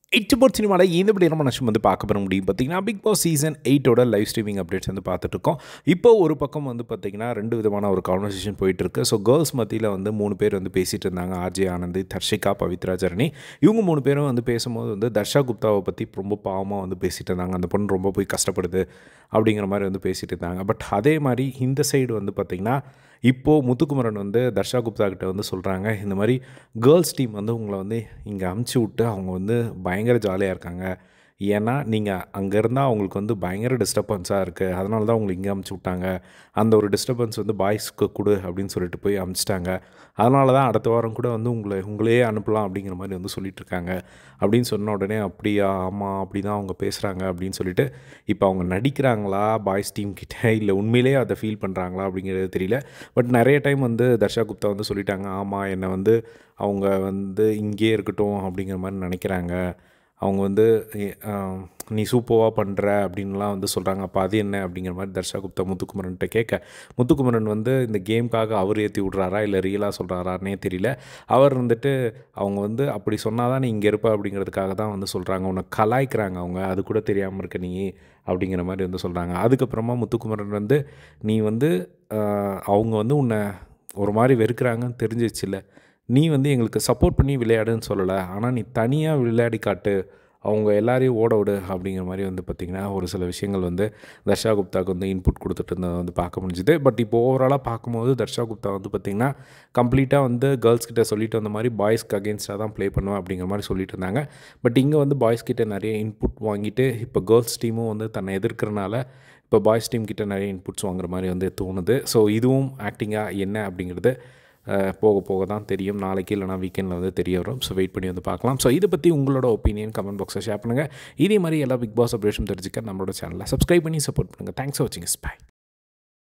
எட்டு போர் சினிமாவில் இந்த படி நம்ம நஷ்டம் வந்து பார்க்க போகிற முடியும் பார்த்தீங்கன்னா பிக் பாஸ் சீசன் எயிட்டோட லைவ் ஸ்ட்ரீமிங் அப்டேட்ஸ் வந்து பார்த்துட்டு இருக்கோம் இப்போ ஒரு பக்கம் வந்து பார்த்தீங்கன்னா ரெண்டு விதமான ஒரு கான்வர்சேஷன் போயிட்டு இருக்கு ஸோ கேர்ள்ஸ் மத்தியில் வந்து மூணு பேர் வந்து பேசிகிட்டு இருந்தாங்க ஆர்ஜே ஆனந்த் தர்ஷிகா பவித்ரா ஜரணி இவங்க மூணு பேரும் வந்து பேசும்போது வந்து தர்ஷா குப்தாவை பற்றி ரொம்ப பாவமாக வந்து பேசிகிட்டு இருந்தாங்க அந்த பொண்ணு ரொம்ப போய் கஷ்டப்படுது அப்படிங்கிற மாதிரி வந்து பேசிகிட்டு இருந்தாங்க பட் அதே மாதிரி இந்த சைடு வந்து பார்த்திங்கன்னா இப்போது முத்துக்குமரன் வந்து தர்ஷா குப்தா கிட்ட வந்து சொல்கிறாங்க இந்த மாதிரி கேர்ள்ஸ் டீம் வந்து உங்களை வந்து இங்கே அமுச்சு விட்டு அவங்க வந்து பயங்கர ஜாலியாக இருக்காங்க ஏன்னா நீங்கள் அங்கே இருந்தால் அவங்களுக்கு வந்து பயங்கர டிஸ்டர்பன்ஸாக இருக்குது அதனால தான் உங்களை இங்கே அமுச்சு விட்டாங்க அந்த ஒரு டிஸ்டர்பன்ஸ் வந்து பாய்ஸ்க்கு கொடு அப்படின்னு சொல்லிட்டு போய் அமுச்சிட்டாங்க அதனால தான் அடுத்த வாரம் கூட வந்து உங்களை உங்களையே அனுப்பலாம் அப்படிங்கிற மாதிரி வந்து சொல்லிட்டு இருக்காங்க அப்படின்னு சொன்ன உடனே அப்படியா ஆமாம் அப்படி தான் அவங்க பேசுகிறாங்க அப்படின்னு சொல்லிட்டு இப்போ அவங்க நடிக்கிறாங்களா பாய்ஸ் டீம் கிட்ட இல்லை உண்மையிலேயே அதை ஃபீல் பண்ணுறாங்களா அப்படிங்கிறது தெரியல பட் நிறைய டைம் வந்து தர்ஷா குப்தா வந்து சொல்லிட்டாங்க ஆமாம் என்னை வந்து அவங்க வந்து இங்கேயே இருக்கட்டும் அப்படிங்கிற மாதிரி நினைக்கிறாங்க அவங்க வந்து எ- ஆஹ், நீ சூப்பராக பண்ணுற அப்படின்லாம் வந்து சொல்கிறாங்க அப்போ அது என்ன அப்படிங்கிற மாதிரி தர்ஷா குப்தா முத்துக்குமரன்கிட்ட கேட்க முத்துக்குமரன் வந்து இந்த கேம்காக அவர் ஏற்றி விட்றாரா இல்லை ரியலாக சொல்கிறாரானே தெரியல அவர் வந்துட்டு அவங்க வந்து அப்படி சொன்னால் தான் நீ இங்கே இருப்ப அப்படிங்கிறதுக்காக தான் வந்து சொல்கிறாங்க உன்னை கலாய்க்கிறாங்க அவங்க அது கூட தெரியாமல் இருக்க நீ அப்படிங்கிற மாதிரி வந்து சொல்கிறாங்க அதுக்கப்புறமா முத்துக்குமரன் வந்து நீ வந்து ஆஹ், அவங்க வந்து உன்னை ஒரு மாதிரி வெறுக்கிறாங்கன்னு தெரிஞ்சிச்சுல்ல நீ வந்து எங்களுக்கு சப்போர்ட் பண்ணி விளையாடுன்னு சொல்லலை ஆனால் நீ தனியாக விளையாடி காட்டு அவங்க எல்லாரையும் ஓட விடு அப்படிங்கிற மாதிரி வந்து பார்த்திங்கன்னா ஒரு சில விஷயங்கள் வந்து தர்ஷா குப்தாவுக்கு வந்து இன்புட் கொடுத்துட்டு இருந்ததை வந்து பார்க்க முடிஞ்சுது பட் இப்போ ஓவராலாக பார்க்கும்போது தர்ஷா குப்தா வந்து பார்த்திங்கன்னா கம்ப்ளீட்டாக வந்து கேர்ள்ஸ் கிட்ட சொல்லிட்டு வந்த மாதிரி பாய்ஸ்க்கு அகேன்ஸ்டாக தான் ப்ளே பண்ணுவேன் அப்படிங்கிற மாதிரி சொல்லிட்டு இருந்தாங்க பட் இங்கே வந்து பாய்ஸ் கிட்ட நிறைய இன்புட் வாங்கிட்டு இப்போ கேர்ள்ஸ் டீமும் வந்து தன்னை எதிர்க்கிறனால இப்போ பாய்ஸ் டீம் கிட்ட நிறைய இன்புட்ஸ் வாங்குற மாதிரி வந்து தோணுது ஸோ இதுவும் ஆக்டிங்காக என்ன அப்படிங்கிறது அஹ், போக போக தான் தெரியும் நாளைக்கு இல்லைனா வீக்கெண்டில் வந்து தெரிய வரும் ஸோ வெயிட் பண்ணி வந்து பார்க்கலாம் ஸோ இதை பற்றி உங்களோட ஒப்பீனியன் கமெண்ட் பாக்ஸில் ஷேர் பண்ணுங்கள் இதே மாதிரி எல்லா பிக் பாஸ் அப்டேஷன் தெரிஞ்சுக்க நம்மளோட சேனலை சப்ஸ்கிரைப் பண்ணி சப்போர்ட் பண்ணுங்கள் தேங்க்ஸ் ஃபார் வாட்சிங் ஸ்பை